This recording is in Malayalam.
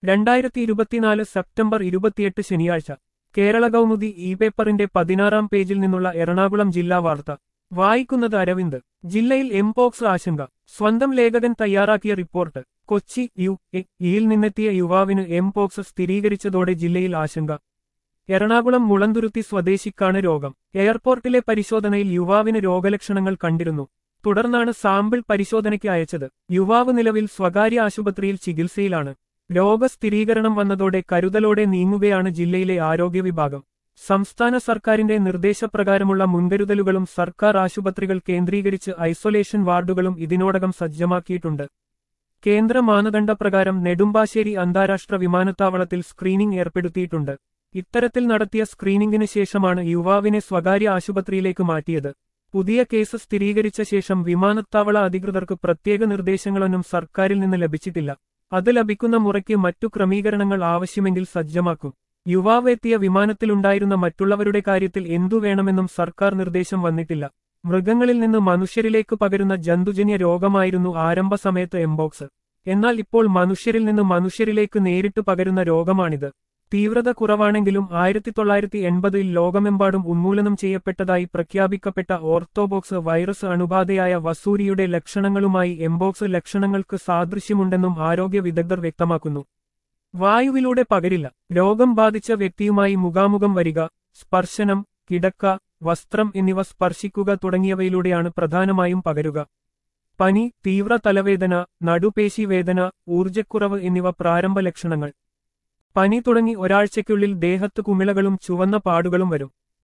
രണ്ടായിരത്തി ഇരുപത്തിനാല് സെപ്റ്റംബർ ഇരുപത്തിയെട്ട് ശനിയാഴ്ച കേരള കൗമുദി ഇ പേപ്പറിന്റെ പതിനാറാം പേജിൽ നിന്നുള്ള എറണാകുളം ജില്ലാ വാർത്ത വായിക്കുന്നത് അരവിന്ദ് ജില്ലയിൽ എംപോക്സ് ആശങ്ക സ്വന്തം ലേഖകൻ തയ്യാറാക്കിയ റിപ്പോർട്ട് കൊച്ചി യു എ ഇയിൽ നിന്നെത്തിയ യുവാവിന് എംപോക്സ് സ്ഥിരീകരിച്ചതോടെ ജില്ലയിൽ ആശങ്ക എറണാകുളം മുളന്തുരുത്തി സ്വദേശിക്കാണ് രോഗം എയർപോർട്ടിലെ പരിശോധനയിൽ യുവാവിന് രോഗലക്ഷണങ്ങൾ കണ്ടിരുന്നു തുടർന്നാണ് സാമ്പിൾ പരിശോധനയ്ക്ക് അയച്ചത് യുവാവ് നിലവിൽ സ്വകാര്യ ആശുപത്രിയിൽ ചികിത്സയിലാണ് രോഗസ്ഥിരീകരണം വന്നതോടെ കരുതലോടെ നീങ്ങുകയാണ് ജില്ലയിലെ ആരോഗ്യ വിഭാഗം സംസ്ഥാന സർക്കാരിന്റെ നിർദ്ദേശപ്രകാരമുള്ള മുൻകരുതലുകളും സർക്കാർ ആശുപത്രികൾ കേന്ദ്രീകരിച്ച് ഐസൊലേഷൻ വാർഡുകളും ഇതിനോടകം സജ്ജമാക്കിയിട്ടുണ്ട് കേന്ദ്ര മാനദണ്ഡപ്രകാരം നെടുമ്പാശ്ശേരി അന്താരാഷ്ട്ര വിമാനത്താവളത്തിൽ സ്ക്രീനിംഗ് ഏർപ്പെടുത്തിയിട്ടുണ്ട് ഇത്തരത്തിൽ നടത്തിയ സ്ക്രീനിംഗിന് ശേഷമാണ് യുവാവിനെ സ്വകാര്യ ആശുപത്രിയിലേക്ക് മാറ്റിയത് പുതിയ കേസ് സ്ഥിരീകരിച്ച ശേഷം വിമാനത്താവള അധികൃതർക്ക് പ്രത്യേക നിർദ്ദേശങ്ങളൊന്നും സർക്കാരിൽ നിന്ന് ലഭിച്ചിട്ടില്ല അത് ലഭിക്കുന്ന മുറയ്ക്ക് മറ്റു ക്രമീകരണങ്ങൾ ആവശ്യമെങ്കിൽ സജ്ജമാക്കും യുവാവ് എത്തിയ വിമാനത്തിലുണ്ടായിരുന്ന മറ്റുള്ളവരുടെ കാര്യത്തിൽ എന്തു വേണമെന്നും സർക്കാർ നിർദ്ദേശം വന്നിട്ടില്ല മൃഗങ്ങളിൽ നിന്ന് മനുഷ്യരിലേക്ക് പകരുന്ന ജന്തുജന്യ രോഗമായിരുന്നു ആരംഭ സമയത്ത് എംബോക്സ് എന്നാൽ ഇപ്പോൾ മനുഷ്യരിൽ നിന്ന് മനുഷ്യരിലേക്ക് നേരിട്ട് പകരുന്ന രോഗമാണിത് തീവ്രത കുറവാണെങ്കിലും ആയിരത്തി തൊള്ളായിരത്തി എൺപതിൽ ലോകമെമ്പാടും ഉന്മൂലനം ചെയ്യപ്പെട്ടതായി പ്രഖ്യാപിക്കപ്പെട്ട ഓർത്തോബോക്സ് വൈറസ് അണുബാധയായ വസൂരിയുടെ ലക്ഷണങ്ങളുമായി എംബോക്സ് ലക്ഷണങ്ങൾക്ക് സാദൃശ്യമുണ്ടെന്നും ആരോഗ്യ വിദഗ്ധർ വ്യക്തമാക്കുന്നു വായുവിലൂടെ പകരില്ല രോഗം ബാധിച്ച വ്യക്തിയുമായി മുഖാമുഖം വരിക സ്പർശനം കിടക്ക വസ്ത്രം എന്നിവ സ്പർശിക്കുക തുടങ്ങിയവയിലൂടെയാണ് പ്രധാനമായും പകരുക പനി തീവ്ര തലവേദന നടുപേശി വേദന ഊർജ്ജക്കുറവ് എന്നിവ പ്രാരംഭ ലക്ഷണങ്ങൾ പനി തുടങ്ങി ഒരാഴ്ചയ്ക്കുള്ളിൽ ദേഹത്ത് കുമിളകളും ചുവന്ന പാടുകളും വരും